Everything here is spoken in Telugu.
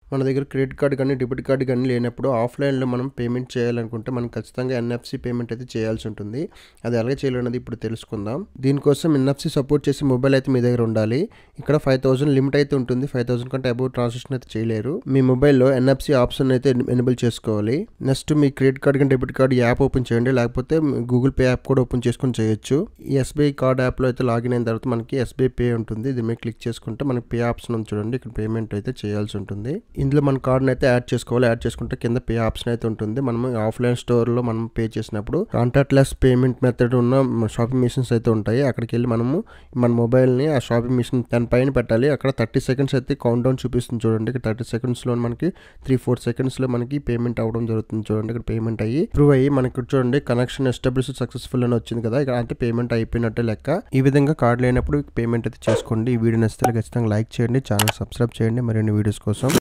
మన దగ్గర క్రెడిట్ కార్డ్ కానీ డెబిట్ కార్డ్ కానీ లేనప్పుడు ఆఫ్లైన్లో మనం పేమెంట్ చేయాలనుకుంటే మనం ఖచ్చితంగా ఎన్ఎఫ్సి పేమెంట్ అయితే చేయాల్సి ఉంటుంది అది ఎలాగ చేయాలన్నది ఇప్పుడు తెలుసుకుందాం దీనికోసం ఎన్ఎఫ్సి సపోర్ట్ చేసి మొబైల్ అయితే మీ దగ్గర ఉండాలి ఇక్కడ ఫైవ్ థౌసండ్ లిమిట్ అయితే ఉంటుంది ఫైవ్ థౌసండ్ కంటే అబౌవ్ ట్రాన్సాక్షన్ అయితే చేయలేరు మీ మొబైల్లో ఎన్ఎఫ్సి ఆప్షన్ అయితే ఎనేబుల్ చేసుకోవాలి నెక్స్ట్ మీ క్రెడిట్ కార్డ్ కానీ డెబిట్ కార్డ్ యాప్ ఓపెన్ చేయండి లేకపోతే గూగుల్ పే యాప్ కూడా ఓపెన్ చేసుకొని చేయొచ్చు ఈ ఎస్బీఐ కార్డ్ యాప్లో అయితే లాగిన్ అయిన తర్వాత మనకి ఎస్బీఐ పే ఉంటుంది దీని మీద క్లిక్ చేసుకుంటే మనకి పే ఆప్షన్ ఉంది చూడండి ఇక్కడ పేమెంట్ అయితే చేయాల్సి ఉంటుంది ఇందులో మన కార్డ్ని అయితే యాడ్ చేసుకోవాలి యాడ్ చేసుకుంటే కింద పే ఆప్షన్ అయితే ఉంటుంది మనం ఆఫ్లైన్ స్టోర్లో మనం పే చేసినప్పుడు కాంటాక్ట్ లెస్ పేమెంట్ మెథడ్ ఉన్న షాపింగ్ మిషన్స్ అయితే ఉంటాయి అక్కడికి వెళ్ళి మనము మన మొబైల్ని ఆ షాపింగ్ మిషన్ దాని పైన పెట్టాలి అక్కడ థర్టీ సెకండ్స్ అయితే కౌంట్ డౌన్ చూపిస్తుంది చూడండి ఇక్కడ థర్టీ సెకండ్స్లో మనకి త్రీ ఫోర్ సెకండ్స్లో మనకి పేమెంట్ అవ్వడం జరుగుతుంది చూడండి ఇక్కడ పేమెంట్ అయ్యి ప్రూవ్ అయ్యి మనకి ఇక్కడ చూడండి కనెక్షన్ ఎస్టాబ్లిష్ సక్సెస్ఫుల్ అని వచ్చింది కదా ఇక్కడ అంటే పేమెంట్ అయిపోయినట్టే లెక్క ఈ విధంగా కార్డు లేనప్పుడు పేమెంట్ అయితే చేసుకోండి ఈ వీడియో నచ్చితే ఖచ్చితంగా లైక్ చేయండి ఛానల్ సబ్స్క్రైబ్ చేయండి మరిన్ని వీడియోస్ కోసం